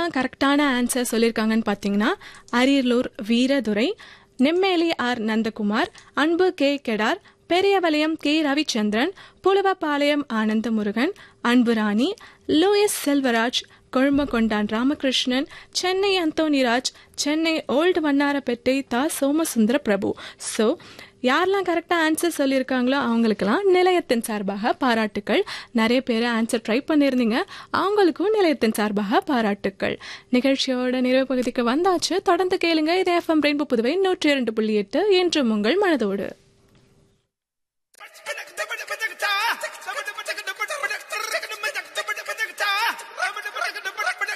யாரெல்லாம் கரெக்டான ஆன்சர் சொல்லியிருக்காங்கன்னு பார்த்தீங்கன்னா Ariyalur Veeradurai Nemmeli R Nandakumar Anbu K Kedar Periyavalayam K Ravichandran Puluvapalayam Anandha Murugan Anburani Louis Selvaraj Kolumbakondan Ramakrishnan Chennai Anthonyraj Chennai old Vannarapettai தா சோமசுந்தர பிரபு ஸோ யாரெல்லாம் கரெக்டாக ஆன்சர் சொல்லியிருக்காங்களோ அவங்களுக்கெல்லாம் நிலையத்தின் சார்பாக பாராட்டுக்கள் நிறைய பேர் ஆன்சர் ட்ரை பண்ணியிருந்தீங்க அவங்களுக்கும் நிலையத்தின் சார்பாக பாராட்டுக்கள் நிகழ்ச்சியோட நிறைவு பகுதிக்கு வந்தாச்சு தொடர்ந்து கேளுங்க இது எஃப்எம் ரெயின்போ புதுவை நூற்றி இரண்டு புள்ளி எட்டு என்று உங்கள் மனதோடு